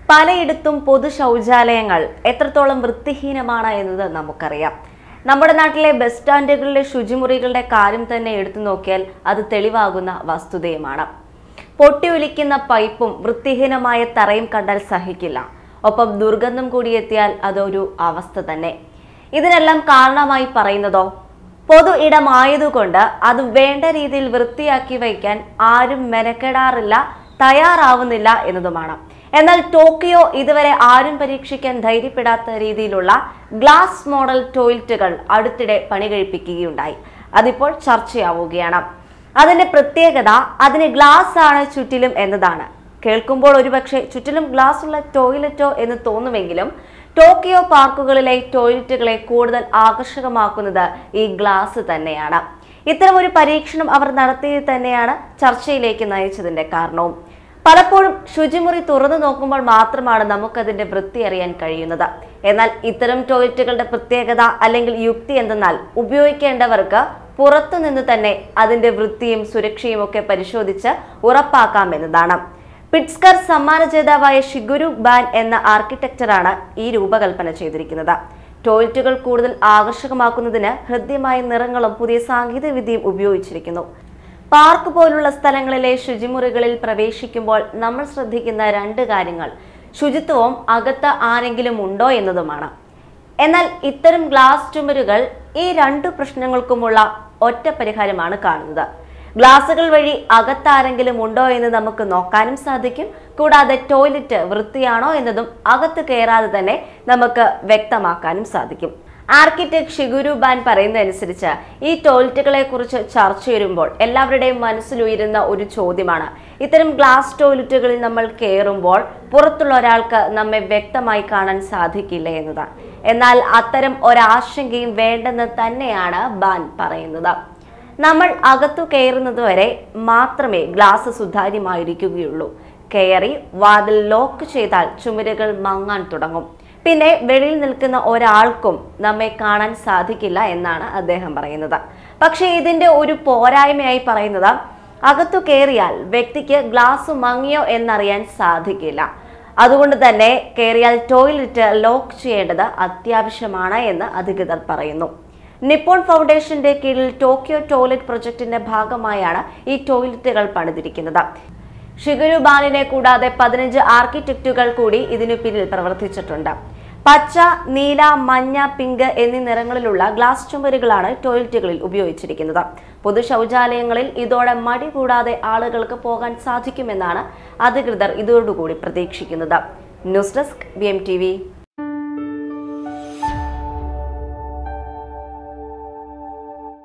പലയിടത്തും പൊതു ശൗചാലയങ്ങൾ എത്രത്തോളം വൃത്തിഹീനമാണ് എന്നത് നമുക്കറിയാം നമ്മുടെ നാട്ടിലെ ബസ് സ്റ്റാൻഡുകളിലെ ശുചിമുറികളുടെ കാര്യം തന്നെ എടുത്തു നോക്കിയാൽ അത് തെളിവാകുന്ന വസ്തുതയുമാണ് പൊട്ടിയൊലിക്കുന്ന പൈപ്പും വൃത്തിഹീനമായ തറയും കണ്ടാൽ സഹിക്കില്ല ഒപ്പം ദുർഗന്ധം കൂടി എത്തിയാൽ അതൊരു അവസ്ഥ തന്നെ ഇതിനെല്ലാം കാരണമായി പറയുന്നതോ പൊതു ഇടമായതുകൊണ്ട് അത് വേണ്ട രീതിയിൽ വൃത്തിയാക്കി വയ്ക്കാൻ ആരും മെനക്കെടാറില്ല തയ്യാറാവുന്നില്ല എന്നതുമാണ് എന്നാൽ ടോക്കിയോ ഇതുവരെ ആരും പരീക്ഷിക്കാൻ ധൈര്യപ്പെടാത്ത രീതിയിലുള്ള ഗ്ലാസ് മോഡൽ ടോയ്ലറ്റുകൾ അടുത്തിടെ പണി കഴിപ്പിക്കുകയുണ്ടായി അതിപ്പോൾ ചർച്ചയാവുകയാണ് അതിന്റെ പ്രത്യേകത അതിന് ഗ്ലാസ് ആണ് ചുറ്റിലും എന്നതാണ് കേൾക്കുമ്പോൾ ഒരുപക്ഷെ ചുറ്റിലും ഗ്ലാസ് ഉള്ള ടോയ്ലറ്റോ എന്ന് തോന്നുമെങ്കിലും ടോക്കിയോ പാർക്കുകളിലെ ടോയ്ലറ്റുകളെ കൂടുതൽ ആകർഷകമാക്കുന്നത് ഈ ഗ്ലാസ് തന്നെയാണ് ഇത്തരം ഒരു പരീക്ഷണം അവർ നടത്തിയത് തന്നെയാണ് ചർച്ചയിലേക്ക് നയിച്ചതിന്റെ കാരണവും പലപ്പോഴും ശുചിമുറി തുറന്നു നോക്കുമ്പോൾ മാത്രമാണ് നമുക്കതിന്റെ വൃത്തി അറിയാൻ കഴിയുന്നത് എന്നാൽ ഇത്തരം ടോയ്ലറ്റുകളുടെ പ്രത്യേകത അല്ലെങ്കിൽ യുക്തി എന്തെന്നാൽ ഉപയോഗിക്കേണ്ടവർക്ക് പുറത്തു നിന്ന് തന്നെ അതിന്റെ വൃത്തിയും സുരക്ഷയും ഒക്കെ പരിശോധിച്ച് ഉറപ്പാക്കാം എന്നതാണ് പിറ്റ്സ്കർ സമ്മാന ജേതാവായ ഷിഗുരു ബാൻ എന്ന ആർക്കിടെക്ചറാണ് ഈ രൂപകൽപ്പന ചെയ്തിരിക്കുന്നത് ടോയ്ലറ്റുകൾ കൂടുതൽ ആകർഷകമാക്കുന്നതിന് ഹൃദ്യമായ നിറങ്ങളും പുതിയ സാങ്കേതിക വിദ്യയും ഉപയോഗിച്ചിരിക്കുന്നു പാർക്ക് പോലുള്ള സ്ഥലങ്ങളിലെ ശുചിമുറികളിൽ പ്രവേശിക്കുമ്പോൾ നമ്മൾ ശ്രദ്ധിക്കുന്ന രണ്ട് കാര്യങ്ങൾ ശുചിത്വവും അകത്ത് ആരെങ്കിലും ഉണ്ടോ എന്നതുമാണ് എന്നാൽ ഇത്തരം ഗ്ലാസ് ചുമരുകൾ ഈ രണ്ടു പ്രശ്നങ്ങൾക്കുമുള്ള ഒറ്റ പരിഹാരമാണ് കാണുന്നത് ഗ്ലാസുകൾ വഴി അകത്താരെങ്കിലും ഉണ്ടോ എന്ന് നമുക്ക് നോക്കാനും സാധിക്കും കൂടാതെ ടോയ്ലറ്റ് വൃത്തിയാണോ എന്നതും അകത്ത് കയറാതെ തന്നെ നമുക്ക് വ്യക്തമാക്കാനും സാധിക്കും ആർക്കിടെക്ട് ഷിഗുരു ബാൻ പറയുന്നതനുസരിച്ച് ഈ ടോയ്ലറ്റുകളെ കുറിച്ച് ചർച്ച വരുമ്പോൾ എല്ലാവരുടെയും മനസ്സിലുയരുന്ന ഒരു ചോദ്യമാണ് ഇത്തരം ഗ്ലാസ് ടോയ്ലറ്റുകളിൽ നമ്മൾ കയറുമ്പോൾ പുറത്തുള്ള ഒരാൾക്ക് നമ്മെ വ്യക്തമായി കാണാൻ സാധിക്കില്ല എന്നതാണ് എന്നാൽ അത്തരം ഒരാശങ്കയും വേണ്ടെന്ന് തന്നെയാണ് ബാൻ പറയുന്നത് നമ്മൾ അകത്തു കയറുന്നത് വരെ മാത്രമേ ഗ്ലാസ് സുതാര്യമായിരിക്കുകയുള്ളൂ കയറി വാതിൽ ലോക്ക് ചെയ്താൽ ചുമരുകൾ മങ്ങാൻ തുടങ്ങും പിന്നെ വെളിയിൽ നിൽക്കുന്ന ഒരാൾക്കും നമ്മെ കാണാൻ സാധിക്കില്ല എന്നാണ് അദ്ദേഹം പറയുന്നത് പക്ഷേ ഇതിന്റെ ഒരു പോരായ്മയായി പറയുന്നത് അകത്തു കയറിയാൽ വ്യക്തിക്ക് ഗ്ലാസ് മങ്ങിയോ എന്നറിയാൻ സാധിക്കില്ല അതുകൊണ്ട് തന്നെ കയറിയാൽ ടോയ്ലറ്റ് ലോക്ക് ചെയ്യേണ്ടത് അത്യാവശ്യമാണ് എന്ന് അധികൃതർ പറയുന്നു നിപ്പോൺ ഫൗണ്ടേഷന്റെ കീഴിൽ ടോക്കിയോ ടോയ്ലറ്റ് പ്രൊജക്ടിന്റെ ഭാഗമായാണ് ഈ ടോയ്ലറ്റുകൾ പണിതിരിക്കുന്നത് ഷിഗുരു ബാലിനെ കൂടാതെ പതിനഞ്ച് ആർക്കിടെക്റ്റുകൾ കൂടി ഇതിനു പിന്നിൽ പ്രവർത്തിച്ചിട്ടുണ്ട് പച്ച നീല മഞ്ഞ പിങ്ക് എന്നീ നിറങ്ങളിലുള്ള ഗ്ലാസ് ചുമരുകളാണ് ടോയ്ലറ്റുകളിൽ ഉപയോഗിച്ചിരിക്കുന്നത് പൊതു ശൗചാലയങ്ങളിൽ ഇതോടെ മടി കൂടാതെ ആളുകൾക്ക് പോകാൻ സാധിക്കുമെന്നാണ് അധികൃതർ ഇതോടുകൂടി പ്രതീക്ഷിക്കുന്നത് ന്യൂസ് ഡെസ്ക് ബി